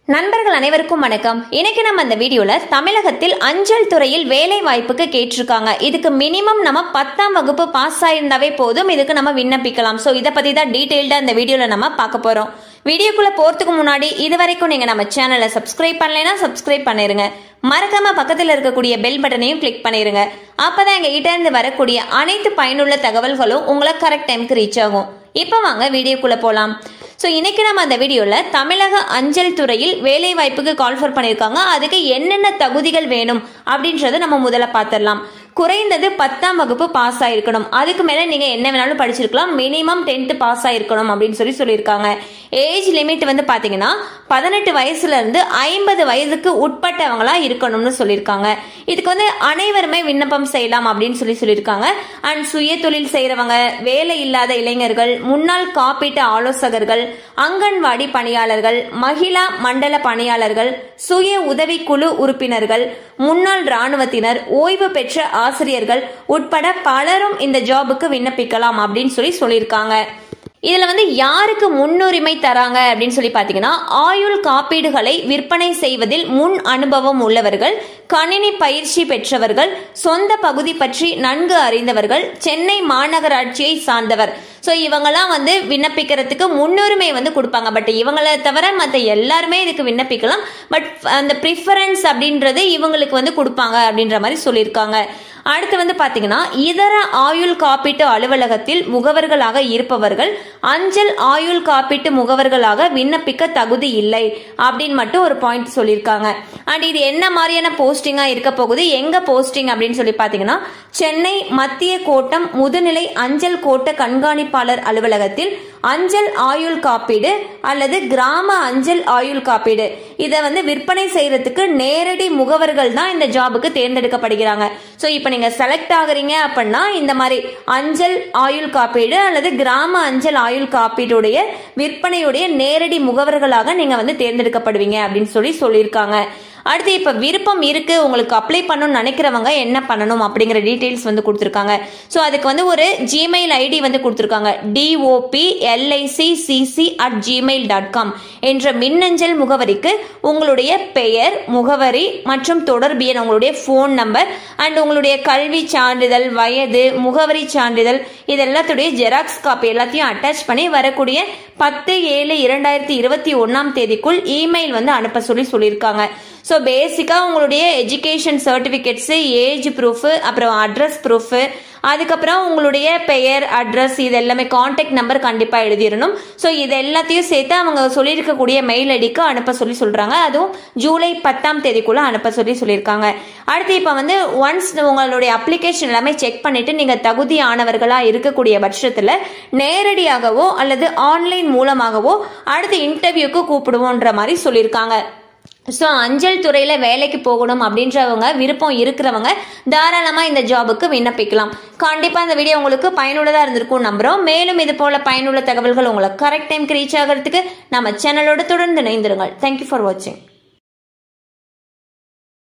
நண்பர்கள் அனைவருக்கும் வணக்கம் இன்னைக்கு நம்ம இந்த வீடியோல தமிழகத்தில் அஞ்சல் துறையில் வேலை வாய்ப்புக்கு கேட்டிருக்காங்க இதுக்கு மினிமம் நம்ம பத்தாம் வகுப்பு பாஸ் ஆயிருந்தாவே போதும் இதுக்கு நம்ம விண்ணப்பிக்கலாம் ஸோ இதை பத்தி தான் டீட்டெயில்டா இந்த வீடியோல நம்ம பார்க்க போறோம் வீடியோக்குள்ள போறதுக்கு முன்னாடி இது வரைக்கும் நீங்க நம்ம சேனலை சப்ஸ்கிரைப் பண்ணலைன்னா சப்ஸ்கிரைப் பண்ணிருங்க மறக்காம பக்கத்துல இருக்கக்கூடிய பெல் பட்டனையும் கிளிக் பண்ணிருங்க அப்பதான் எங்க கிட்ட இருந்து வரக்கூடிய அனைத்து பயனுள்ள தகவல்களும் உங்களை கரெக்ட் டைம்க்கு ரீச் ஆகும் இப்போ வாங்க வீடியோக்குள்ள போலாம் ஸோ இன்னைக்கு நம்ம அந்த வீடியோவில் தமிழக அஞ்சல் துறையில் வேலை வாய்ப்புக்கு கால்ஃபர் பண்ணியிருக்காங்க அதுக்கு என்னென்ன தகுதிகள் வேணும் அப்படின்றத நம்ம முதல்ல பார்த்துடலாம் குறைந்தது பத்தாம் வகுப்பு பாஸ் ஆயிருக்கணும் அதுக்கு மேலே நீங்கள் என்ன வேணாலும் படிச்சிருக்கலாம் மினிமம் டென்த்து பாஸ் ஆயிருக்கணும் அப்படின்னு சொல்லி சொல்லியிருக்காங்க ஏஜ் லிமிட் வந்து பார்த்தீங்கன்னா பதினெட்டு வயசுல இருந்து ஐம்பது வயதுக்கு உட்பட்டவங்களா இருக்கணும்னு சொல்லியிருக்காங்க இதுக்கு வந்து அனைவருமே விண்ணப்பம் செய்யலாம் அப்படின்னு சொல்லி சொல்லியிருக்காங்க அண்ட் சுய தொழில் செய்கிறவங்க வேலை இல்லாத இளைஞர்கள் முன்னாள் காப்பீட்டு ஆலோசகர்கள் அங்கன்வாடி பணியாளர்கள் மகிழா மண்டல பணியாளர்கள் சுய உதவிக்குழு உறுப்பினர்கள் முன்னாள் ராணுவத்தினர் ஓய்வு பெற்ற ஆசிரியர்கள் உட்பட பலரும் இந்த ஜாபுக்கு விண்ணப்பிக்கலாம் அப்படின்னு சொல்லி சொல்லியிருக்காங்க இதுல வந்து யாருக்கு முன்னுரிமை தராங்க அப்படின்னு சொல்லி பாத்தீங்கன்னா ஆயுள் காப்பீடுகளை விற்பனை செய்வதில் முன் அனுபவம் உள்ளவர்கள் கணினி பயிற்சி பெற்றவர்கள் சொந்த பகுதி பற்றி நன்கு அறிந்தவர்கள் சென்னை மாநகராட்சியை சார்ந்தவர் ஸோ இவங்கெல்லாம் வந்து விண்ணப்பிக்கிறதுக்கு முன்னுரிமை வந்து கொடுப்பாங்க பட் இவங்களை தவிர மற்ற எல்லாருமே இதுக்கு விண்ணப்பிக்கலாம் பட் அந்த ப்ரிஃபரன்ஸ் அப்படின்றது இவங்களுக்கு வந்து கொடுப்பாங்க அப்படின்ற மாதிரி சொல்லியிருக்காங்க அடுத்து வந்து பாத்தீங்கன்னா இதர ஆயுள் காப்பீட்டு அலுவலகத்தில் முகவர்களாக இருப்பவர்கள் அஞ்சல் ஆயுள் காப்பீட்டு முகவர்களாக விண்ணப்பிக்க தகுதி இல்லை அப்படின்னு மட்டும் ஒரு பாயிண்ட் சொல்லியிருக்காங்க அண்ட் இது என்ன மாதிரியான போஸ்டிங்கா இருக்க போகுது எங்க போஸ்டிங் அப்படின்னு சொல்லி பாத்தீங்கன்னா சென்னை மத்திய கோட்டம் முதுநிலை அஞ்சல் கோட்ட கண்காணிப்பாளர் அலுவலகத்தில் அஞ்சல் ஆயுள் காப்பீடு அல்லது கிராம அஞ்சல் ஆயுள் காப்பீடு இதை வந்து விற்பனை செய்யறதுக்கு நேரடி முகவர்கள் தான் இந்த ஜாபுக்கு தேர்ந்தெடுக்கப்படுகிறாங்க ஸோ இப்போ நீங்க செலக்ட் ஆகுறீங்க அப்படின்னா இந்த மாதிரி அஞ்சல் ஆயுள் காப்பீடு அல்லது கிராம அஞ்சல் ஆயுள் காப்பீடுடைய விற்பனையுடைய நேரடி முகவர்களாக நீங்க வந்து தேர்ந்தெடுக்கப்படுவீங்க அப்படின்னு சொல்லி சொல்லியிருக்காங்க அடுத்து இப்போ விருப்பம் இருக்கு உங்களுக்கு அப்ளை பண்ணணும்னு நினைக்கிறவங்க என்ன பண்ணணும் அப்படிங்கிற டீட்டெயில்ஸ் வந்து கொடுத்துருக்காங்க ஸோ அதுக்கு வந்து ஒரு ஜிமெயில் ஐடி வந்து கொடுத்துருக்காங்க DOB LIC CC at Gmail dot com என்ற மின்னஞ்சல் முகவரிக்கு உங்களுடைய பெயர் முகவரி மற்றும் தொடர்பு எண் உங்களுடைய ஃபோன் நம்பர் அண்ட் உங்களுடைய கல்வி சான்றிதழ் வயது முகவரி சான்றிதழ் இது எல்லாத்துடைய ஜெராக்ஸ் காப்பி எல்லாத்தையும் அட்டாச் பண்ணி வரக்கூடிய பத்து ஏழு இரண்டாயிரத்தி இருபத்தி ஒன்னாம் தேதிக்குள் இமெயில் வந்து அனுப்ப சொல்லி சொல்லியிருக்காங்க ஸோ பேசிக்காக உங்களுடைய எஜுகேஷன் சர்டிஃபிகேட்ஸு ஏஜ் ப்ரூஃபு அப்புறம் அட்ரஸ் ப்ரூஃபு அதுக்கப்புறம் உங்களுடைய பெயர் அட்ரஸ் இது எல்லாமே காண்டாக்ட் நம்பர் கண்டிப்பாக எழுதிடணும் ஸோ இது எல்லாத்தையும் சேர்த்து அவங்க சொல்லியிருக்கக்கூடிய மெயில் ஐடிக்கு அனுப்ப சொல்லி சொல்கிறாங்க அதுவும் ஜூலை பத்தாம் தேதிக்குள்ளே அனுப்ப சொல்லி சொல்லியிருக்காங்க அடுத்து இப்போ வந்து ஒன்ஸ் உங்களுடைய அப்ளிகேஷன் எல்லாமே செக் பண்ணிவிட்டு நீங்கள் தகுதியானவர்களாக இருக்கக்கூடிய பட்சத்தில் நேரடியாகவோ அல்லது ஆன்லைன் மூலமாகவோ அடுத்து இன்டர்வியூக்கு கூப்பிடுவோன்ற மாதிரி சொல்லியிருக்காங்க ஸோ அஞ்சல் துறையில் வேலைக்கு போகணும் அப்படின்றவங்க விருப்பம் இருக்கிறவங்க தாராளமாக இந்த ஜாபுக்கு விண்ணப்பிக்கலாம் கண்டிப்பாக இந்த வீடியோ உங்களுக்கு பயனுள்ளதாக இருந்திருக்கும் நம்புகிறோம் மேலும் இது போல பயனுள்ள தகவல்கள் உங்களை கரெக்ட் டைம்க்கு ரீச் ஆகிறதுக்கு நம்ம சேனலோட தொடர்ந்து இணைந்திருங்கள் தேங்க்யூ ஃபார் வாட்சிங்